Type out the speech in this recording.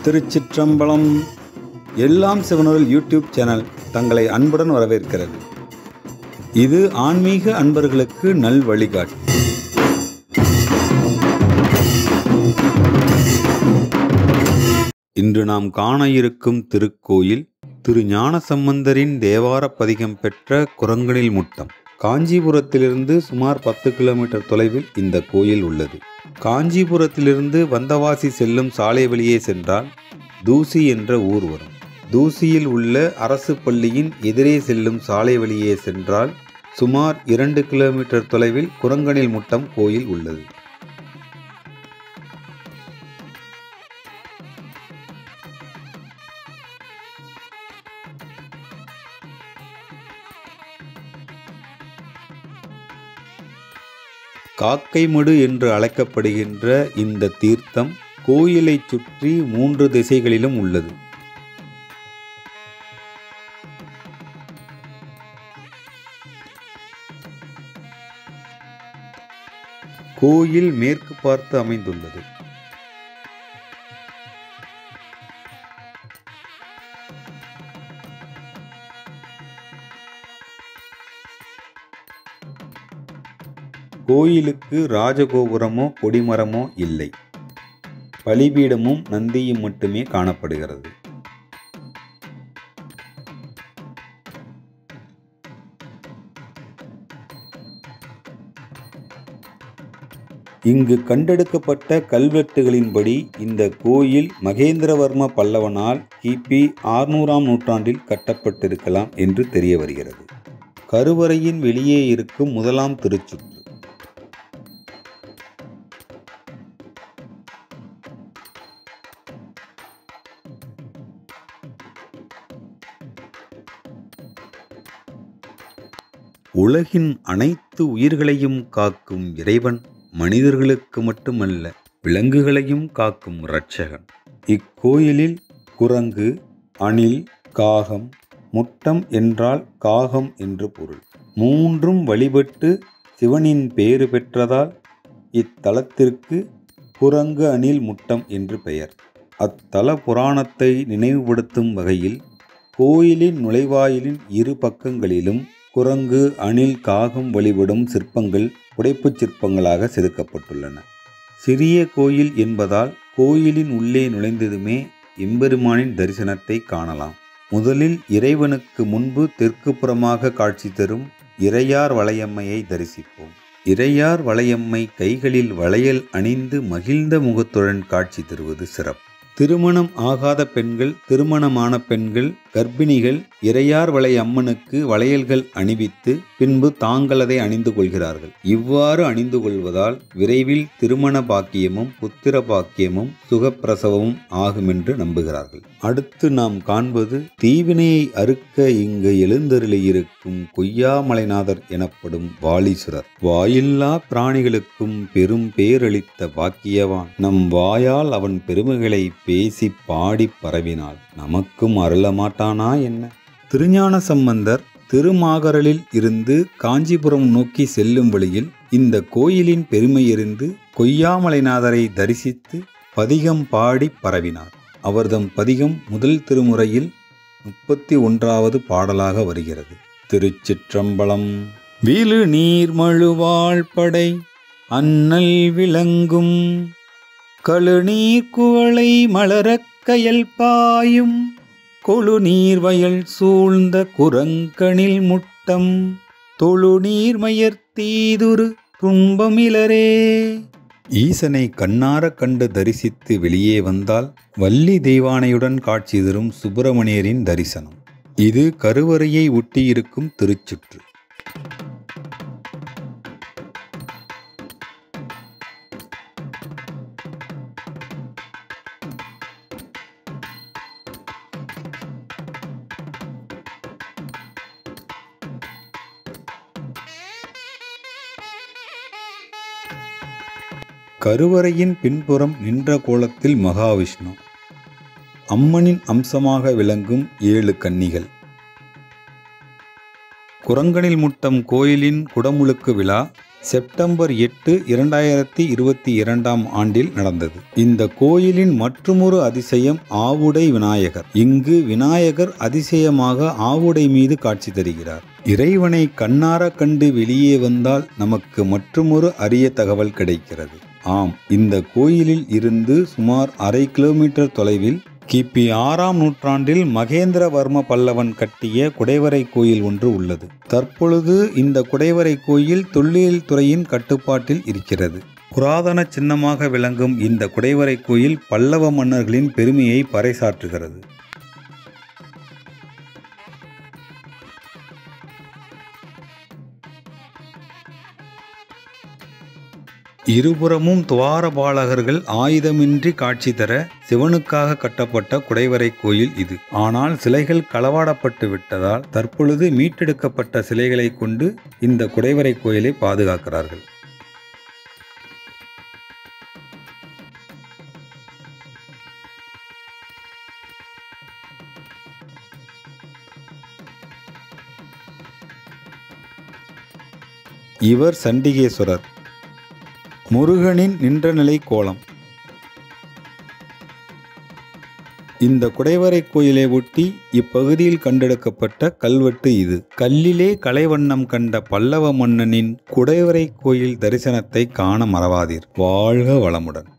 திருச்சிற்றம்பலம் எல்லாம் சிவனூரில் YouTube channel தங்களை அன்புடன் வரவேற்கிறது இது ஆன்மீக அன்பர்களுக்கு நல் வழிகாட்டு இன்று நாம் காண இருக்கும் திருக்கோயில் திரு ஞானசம்பந்தரின் தேவார பதிகம் பெற்ற குரங்கனில் முட்டம் காஞ்சிபுரத்திலிருந்து சுமார் பத்து கிலோமீட்டர் தொலைவில் இந்த கோயில் உள்ளது காஞ்சிபுரத்திலிருந்து வந்தவாசி செல்லும் சாலை வழியே சென்றால் தூசி என்ற ஊர் வரும் தூசியில் உள்ள அரசு பள்ளியின் எதிரே செல்லும் சாலை வழியே சென்றால் சுமார் இரண்டு கிலோமீட்டர் தொலைவில் குரங்கனில் முட்டம் கோயில் உள்ளது காக்கைமடு என்று அழைக்கப்படுகின்ற இந்த தீர்த்தம் கோயிலைச் சுற்றி மூன்று திசைகளிலும் உள்ளது கோயில் மேற்கு பார்த்து அமைந்துள்ளது கோயிலுக்கு ராஜகோபுரமோ கொடிமரமோ இல்லை பலிபீடமும் நந்தியும் மட்டுமே காணப்படுகிறது இங்கு கண்டெடுக்கப்பட்ட கல்வெட்டுகளின்படி இந்த கோயில் மகேந்திரவர்ம பல்லவனால் கிபி ஆறுநூறாம் நூற்றாண்டில் கட்டப்பட்டிருக்கலாம் என்று தெரிய வருகிறது கருவறையின் வெளியே இருக்கும் முதலாம் திருச்சுற்று உலகின் அனைத்து உயிர்களையும் காக்கும் இறைவன் மனிதர்களுக்கு மட்டுமல்ல விலங்குகளையும் காக்கும் இரட்சகன் இக்கோயிலில் குரங்கு அணில் காகம் முட்டம் என்றால் காகம் என்று பொருள் மூன்றும் வழிபட்டு சிவனின் பேறு பெற்றதால் இத்தலத்திற்கு குரங்கு அணில் முட்டம் என்று பெயர் அத்தல புராணத்தை நினைவுபடுத்தும் வகையில் கோயிலின் நுழைவாயிலின் இரு பக்கங்களிலும் குரங்கு அணில் காகம் வழிபடும் சிற்பங்கள் புடைப்புச் சிற்பங்களாக செதுக்கப்பட்டுள்ளன சிறிய கோயில் என்பதால் கோயிலின் உள்ளே நுழைந்ததுமே எம்பெருமானின் தரிசனத்தை காணலாம் முதலில் இறைவனுக்கு முன்பு தெற்கு புறமாக காட்சி தரும் இறையார் வளையம்மையை தரிசிப்போம் இறையார் வளையம்மை கைகளில் வளையல் அணிந்து மகிழ்ந்த முகத்துடன் காட்சி தருவது சிறப்பு திருமணம் ஆகாத பெண்கள் திருமணமான பெண்கள் கர்ப்பிணிகள் இறையார் வளை அம்மனுக்கு வளையல்கள் அணிவித்து பின்பு தாங்கள் அதை அணிந்து கொள்கிறார்கள் இவ்வாறு அணிந்து கொள்வதால் விரைவில் திருமண பாக்கியமும் புத்திர பாக்கியமும் சுகப்பிரசவமும் ஆகுமென்று நம்புகிறார்கள் அடுத்து நாம் காண்பது தீவினையை அறுக்க இங்கு எழுந்தருளியிருக்கும் கொய்யாமலைநாதர் எனப்படும் வாலீஸ்வரர் வாயில்லா பிராணிகளுக்கும் பெரும் பேரளித்த பாக்கியவான் நம் வாயால் அவன் பெருமைகளை பேசி பாடி பரவினால் நமக்கும் அருளமாட்டானா என்ன திருஞான சம்பந்தர் திருமாகரலில் இருந்து காஞ்சிபுரம் நோக்கி செல்லும் வழியில் இந்த கோயிலின் பெருமையறிந்து கொய்யாமலைநாதரை தரிசித்து பதிகம் பாடி பரவினார் அவர்தம் பதிகம் முதல் திருமுறையில் முப்பத்தி ஒன்றாவது பாடலாக வருகிறது திருச்சிற்றம்பலம் விழு நீர்மழுவாழ் படை அன்னல் விளங்கும் கழுநீர் குவளை மலரக் கயல் பாயும் கொழுநீர் வயல் சூழ்ந்த குரங்கனில் முட்டம் தொழுநீர் மயர்த்தீதுரு துன்பமிலரே ஈசனை கண்ணார கண்டு தரிசித்து வெளியே வந்தால் வள்ளி தெய்வானையுடன் காட்சி தரும் சுப்பிரமணியரின் தரிசனம் இது கருவறையை ஒட்டியிருக்கும் திருச்சுற்று கருவறையின் பின்புறம் நின்ற கோலத்தில் மகாவிஷ்ணு அம்மனின் அம்சமாக விளங்கும் ஏழு கன்னிகள் குரங்கனில் முட்டம் கோயிலின் குடமுழுக்கு விழா செப்டம்பர் எட்டு இரண்டாயிரத்தி இருபத்தி இரண்டாம் ஆண்டில் நடந்தது இந்த கோயிலின் மற்றுமொரு அதிசயம் ஆவுடை விநாயகர் இங்கு விநாயகர் அதிசயமாக ஆவுடை மீது காட்சி தருகிறார் இறைவனை கண்ணார கண்டு வெளியே வந்தால் நமக்கு மற்றுமொரு அரிய தகவல் கிடைக்கிறது ஆம் இந்த கோயிலில் இருந்து சுமார் அரை கிலோமீட்டர் தொலைவில் கிபி ஆறாம் நூற்றாண்டில் மகேந்திரவர்ம பல்லவன் கட்டிய குடைவரை கோயில் ஒன்று உள்ளது தற்பொழுது இந்த குடைவரை கோயில் தொல்லியல் துறையின் கட்டுப்பாட்டில் இருக்கிறது புராதன சின்னமாக விளங்கும் இந்த குடைவரை கோயில் பல்லவ மன்னர்களின் பெருமையை பறைசாற்றுகிறது இருபுறமும் துவாரபாலகர்கள் ஆயுதமின்றி காட்சி தர சிவனுக்காக கட்டப்பட்ட குடைவரை கோயில் இது ஆனால் சிலைகள் களவாடப்பட்டு விட்டதால் தற்பொழுது மீட்டெடுக்கப்பட்ட சிலைகளை கொண்டு இந்த குடைவரை கோயிலை பாதுகாக்கிறார்கள் இவர் சண்டிகேஸ்வரர் முருகனின் நின்றநிலை கோலம் இந்த குடைவரை கோயிலை ஒட்டி இப்பகுதியில் கண்டெடுக்கப்பட்ட கல்வெட்டு இது கல்லிலே கலைவண்ணம் கண்ட பல்லவ மன்னனின் குடைவரை கோயில் தரிசனத்தை காண மறவாதீர் வாழ்க வளமுடன்